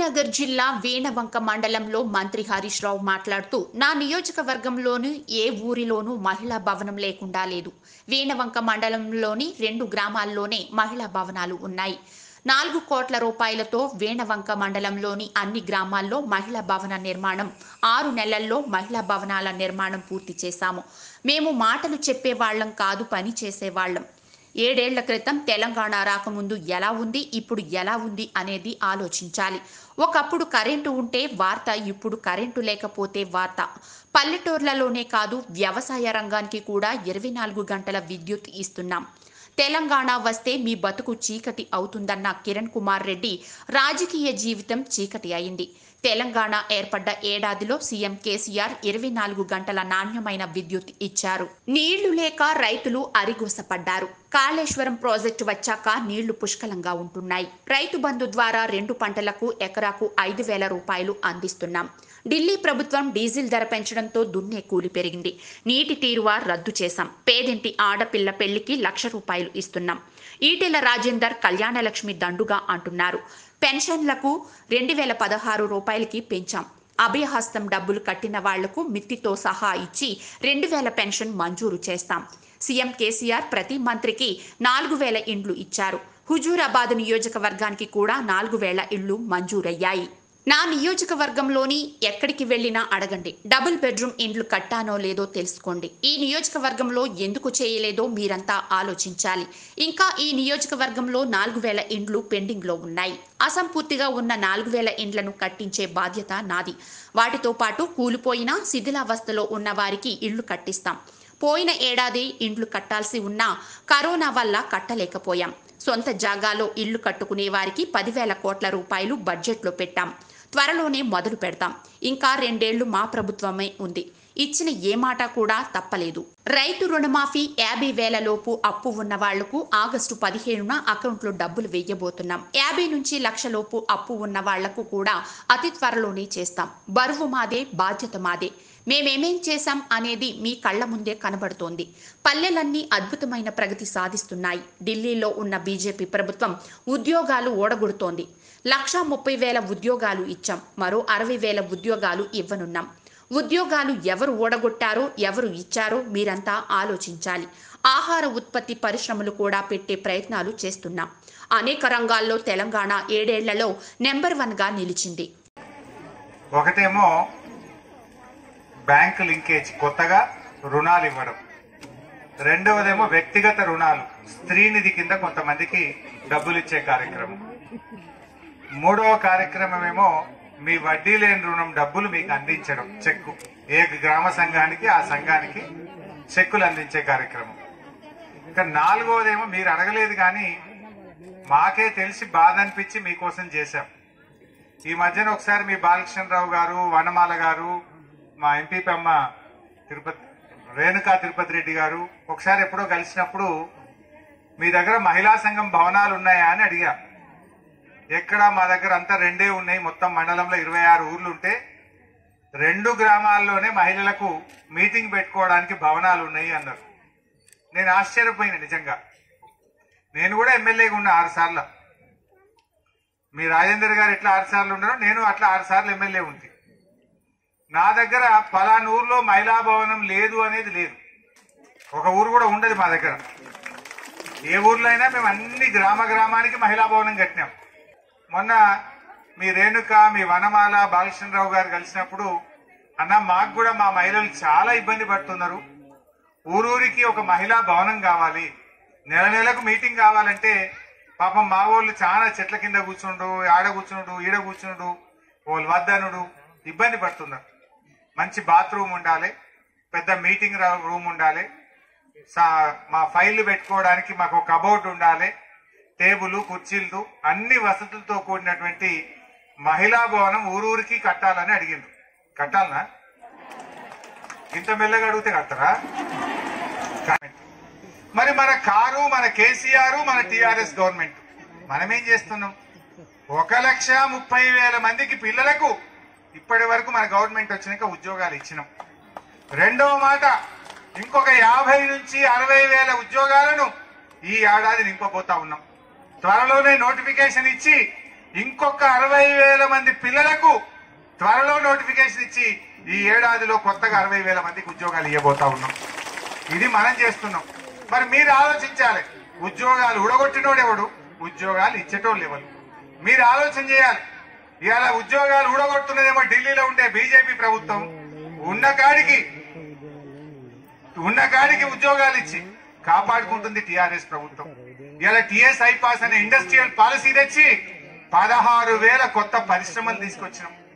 కరీంనగర్ జిల్లా వేణవంక మండలంలో మంత్రి హరీష్ రావు మాట్లాడుతూ నా నియోజకవర్గంలోని ఏ ఊరిలోనూ మహిళా భవనం లేకుండా లేదు వేణవంక మండలంలోని రెండు గ్రామాల్లోనే మహిళా భవనాలు ఉన్నాయి నాలుగు కోట్ల రూపాయలతో వేణవంక మండలంలోని అన్ని గ్రామాల్లో మహిళా భవన నిర్మాణం ఆరు నెలల్లో మహిళా భవనాల నిర్మాణం పూర్తి చేశాము మేము మాటలు చెప్పేవాళ్లం కాదు పని చేసేవాళ్లం ఏడేళ్ల క్రితం తెలంగాణ రాకముందు ఎలా ఉంది ఇప్పుడు ఎలా ఉంది అనేది ఆలోచించాలి ఒకప్పుడు కరెంటు ఉంటే వార్త ఇప్పుడు కరెంటు లేకపోతే వార్త పల్లెటూర్లలోనే కాదు వ్యవసాయ రంగానికి కూడా ఇరవై నాలుగు గంటల విద్యుత్ ఇస్తున్నాం తెలంగాణ వస్తే మీ బతుకు చీకటి అవుతుందన్న కిరణ్ కుమార్ రెడ్డి రాజకీయ జీవితం చీకటి అయింది తెలంగాణ ఏర్పడ్డ ఏడాదిలో సీఎం కేసీఆర్ ఇరవై నాలుగు గంటల నాణ్యమైన విద్యుత్ ఇచ్చారు నీళ్లు లేక రైతులు అరిగోసపడ్డారు కాళేశ్వరం ప్రాజెక్టు వచ్చాక నీళ్లు పుష్కలంగా ఉంటున్నాయి రైతు బంధు ద్వారా రెండు పంటలకు ఎకరాకు ఐదు వేల రూపాయలు అందిస్తున్నాం ఢిల్లీ ప్రభుత్వం డీజిల్ ధర పెంచడంతో దున్నే కూలి పెరిగింది నీటి తీరువ రద్దు చేశాం పేదింటి ఆడపిల్ల పెళ్లికి లక్ష రూపాయలు ఇస్తున్నాం ఈటెల రాజేందర్ కళ్యాణలక్ష్మి దండుగా అంటున్నారు పెన్షన్లకు రెండు వేల పదహారు రూపాయలకి పెంచాం అభయహస్తం డబ్బులు కట్టిన వాళ్లకు మిత్తితో సహా ఇచ్చి రెండు వేల పెన్షన్ మంజూరు చేస్తాం సీఎం కేసీఆర్ ప్రతి మంత్రికి నాలుగు వేల ఇండ్లు ఇచ్చారు హుజూరాబాద్ నియోజకవర్గానికి కూడా నాలుగు వేల ఇళ్లు మంజూరయ్యాయి నా నియోజకవర్గంలోని ఎక్కడికి వెళ్ళినా అడగండి డబుల్ బెడ్రూమ్ ఇండ్లు కట్టానో లేదో తెలుసుకోండి ఈ నియోజకవర్గంలో ఎందుకు చేయలేదో మీరంతా ఆలోచించాలి ఇంకా ఈ నియోజకవర్గంలో నాలుగు వేల ఇండ్లు పెండింగ్లో ఉన్నాయి అసంపూర్తిగా ఉన్న నాలుగు వేల ఇండ్లను కట్టించే బాధ్యత నాది వాటితో పాటు కూలిపోయిన శిథిలావస్థలో ఉన్న వారికి ఇళ్లు కట్టిస్తాం పోయిన ఏడాది ఇండ్లు కట్టాల్సి ఉన్నా కరోనా వల్ల కట్టలేకపోయాం సొంత జాగాలో ఇల్లు కట్టుకునే వారికి పదివేల కోట్ల రూపాయలు బడ్జెట్లో పెట్టాం త్వరలోనే మొదలు పెడతాం ఇంకా రెండేళ్లు మా ప్రభుత్వమే ఉంది ఇచ్చిన ఏ మాట కూడా తప్పలేదు రైతు రుణమాఫీ యాభై వేల లోపు అప్పు ఉన్న వాళ్లకు ఆగస్టు పదిహేనున అకౌంట్లో డబ్బులు వేయబోతున్నాం యాభై నుంచి లక్ష లోపు అప్పు ఉన్న వాళ్లకు కూడా అతి త్వరలోనే చేస్తాం బరువు మాదే బాధ్యత మాదే మేమేమేం చేశాం అనేది మీ కళ్ల ముందే కనబడుతోంది పల్లెలన్నీ అద్భుతమైన ప్రగతి సాధిస్తున్నాయి ఢిల్లీలో ఉన్న బీజేపీ ప్రభుత్వం ఉద్యోగాలు ఓడగొడుతోంది లక్షా ముప్పై వేల ఉద్యోగాలు ఇచ్చాం మరో అరవై వేల ఉద్యోగాలు ఇవ్వనున్నాం ఉద్యోగాలు ఎవరు ఓడగొట్టారో ఎవరు ఇచ్చారో మీరంతా ఆలోచించాలి ఆహార ఉత్పత్తి పరిశ్రమలు కూడా పెట్టే ప్రయత్నాలు చేస్తున్నాం అనేక రంగాల్లో తెలంగాణ ఏడేళ్లలో నెంబర్ వన్గా నిలిచింది ఒకటేమో బ్యాంకు లింకేజ్ కొత్తగా రుణాలు ఇవ్వడం రెండవదేమో వ్యక్తిగత రుణాలు స్త్రీనిధి కింద కొంతమందికి డబ్బులు ఇచ్చే కార్యక్రమం మూడవ కార్యక్రమం ఏమో మీ వడ్డీ లేని రుణం డబ్బులు మీకు అందించడం చెక్కు ఏ గ్రామ సంఘానికి ఆ సంఘానికి చెక్కులు అందించే కార్యక్రమం ఇంకా నాలుగవదేమో మీరు అడగలేదు కానీ మాకే తెలిసి బాధ అనిపించి మీకోసం చేశాం ఈ మధ్యన ఒకసారి మీ బాలకృష్ణరావు గారు వనమాల గారు మా ఎంపీపీ అమ్మ తిరుపతి రేణుకా తిరుపతి రెడ్డి గారు ఒకసారి ఎప్పుడో కలిసినప్పుడు మీ దగ్గర మహిళా సంఘం భవనాలు ఉన్నాయా అని అడిగా ఎక్కడ మా దగ్గర అంతా రెండే ఉన్నాయి మొత్తం మండలంలో ఇరవై ఆరు ఊర్లు ఉంటే రెండు గ్రామాల్లోనే మహిళలకు మీటింగ్ పెట్టుకోవడానికి భవనాలు ఉన్నాయి అన్నారు నేను ఆశ్చర్యపోయిన నిజంగా నేను కూడా ఎమ్మెల్యేగా ఉన్నా ఆరు సార్లు మీ రాజేందర్ గారు ఎట్లా ఆరు సార్లు ఉన్నారో నేను అట్లా ఆరు సార్లు ఎమ్మెల్యే ఉంది నా దగ్గర పలానా ఊర్లో మహిళా భవనం లేదు అనేది లేదు ఒక ఊరు కూడా ఉండదు మా దగ్గర ఏ ఊర్లో అయినా మేము అన్ని గ్రామ గ్రామానికి మహిళా భవనం కట్టినాం మొన్న మీ రేణుక మీ వనమాల బాలకృష్ణరావు గారు కలిసినప్పుడు అన్న మాకు కూడా మా మహిళలు చాలా ఇబ్బంది పడుతున్నారు ఊరూరికి ఒక మహిళా భవనం కావాలి నెల నెలకు మీటింగ్ కావాలంటే పాపం మా వాళ్ళు చాలా చెట్ల కింద కూర్చుండు ఆడ కూర్చుండు ఈడ కూర్చుండు వాళ్ళు వద్దనుడు ఇబ్బంది పడుతున్నారు మంచి బాత్రూమ్ ఉండాలి పెద్ద మీటింగ్ రా- రూమ్ ఉండాలి సా- మా ఫైళ్లు పెట్టుకోవడానికి మాకు ఒక కబోర్డ్ ఉండాలి టేబుల్ కుర్చీలు అన్ని వసతులతో కూడినటువంటి మహిళా భవనం ఊరూరికి కట్టాలని అడిగిండ్రు కట్టాలనా ఇంత మెల్లగా అడిగితే కడతారా కామెంట్. మరి మన కారు మన కేసీఆర్ మన టిఆర్ఎస్ గవర్నమెంట్ మనం ఏం చేస్తున్నాం ఒక లక్ష ముప్పై వేల మందికి పిల్లలకు ఇప్పటి వరకు మన గవర్నమెంట్ వచ్చినాక ఉద్యోగాలు ఇచ్చినాం రెండవ మాట ఇంకొక యాభై నుంచి అరవై వేల ఉద్యోగాలను ఈ ఏడాది నింపబోతా ఉన్నాం త్వరలోనే నోటిఫికేషన్ ఇచ్చి ఇంకొక అరవై వేల మంది పిల్లలకు త్వరలో నోటిఫికేషన్ ఇచ్చి ఈ ఏడాదిలో కొత్తగా అరవై వేల మందికి ఉద్యోగాలు ఇవ్వబోతా ఉన్నాం ఇది మనం చేస్తున్నాం మరి మీరు ఆలోచించాలి ఉద్యోగాలు ఊడగొట్టినోడెవడు ఉద్యోగాలు ఇచ్చేటోళ్ళు ఎవరు మీరు ఆలోచన చేయాలి ఇవాళ ఉద్యోగాలు ఊడగొడుతున్నదేమో ఢిల్లీలో ఉండే బీజేపీ ప్రభుత్వం ఉన్న కాడికి ఉన్న కాడికి ఉద్యోగాలు ఇచ్చి కాపాడుకుంటుంది టిఆర్ఎస్ ప్రభుత్వం ఇలా టిఎస్ ఐపాస్ అనే ఇండస్ట్రియల్ పాలసీ తెచ్చి పదహారు వేల కొత్త పరిశ్రమలు తీసుకొచ్చినాం